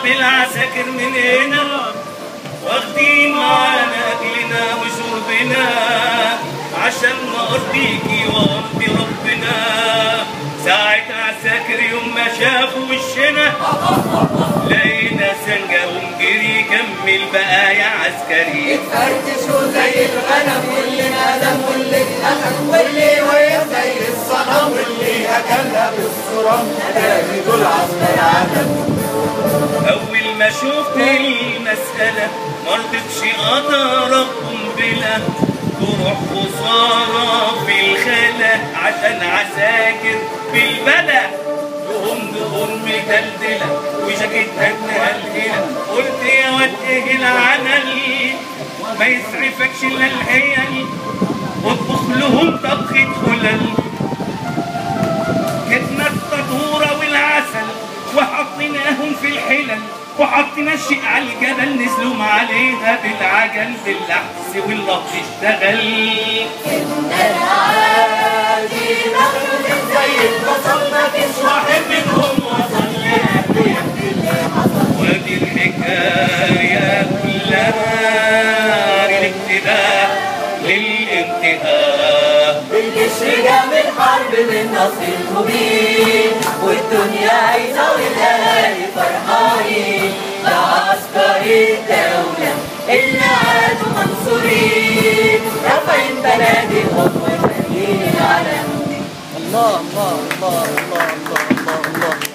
بالعساكر من هنا واخدين معانا اكلنا وشربنا عشان نرضيكي وارضي ربنا ساعة عساكر يوم ما شافوا وشنا لقينا سنجة ومجري كمل بقى يا عسكري اتفرتشوا زي الغنم واللي ندم واللي اتأخد واللي وقف زي الصنم واللي أكلها بالصرام تاني دول عسكر عدم أول ما شفت المسألة مرضتش أضرب قنبلة تروح خسارة في الخلا عشان عساكر بالبلا لهم دهون مدلدلة وجاكيتها مهلهلة قلت يا واد ايه العمل ما يسعفكش الا الحيل واطبخ لهم طبخة خلل جبنا الطهورة والعسل وحطيناهم في الحلل وحطينا الشيء على الجبل نزلوا عليها بالعجل باللحس واللط اشتغل العادي نخرج زي البصل مفيش واحد منهم وصل لأبويا اللي حصل وادي الحكاية كلها للانتباه للانتهاء الجيش جاب الحرب من نصر المبين والدنيا عايزة والأهالي فرحانين ده عسكري الدولة اللي عادوا منصورين رافعين بنادقهم ومالين العلم الله الله الله الله الله الله الله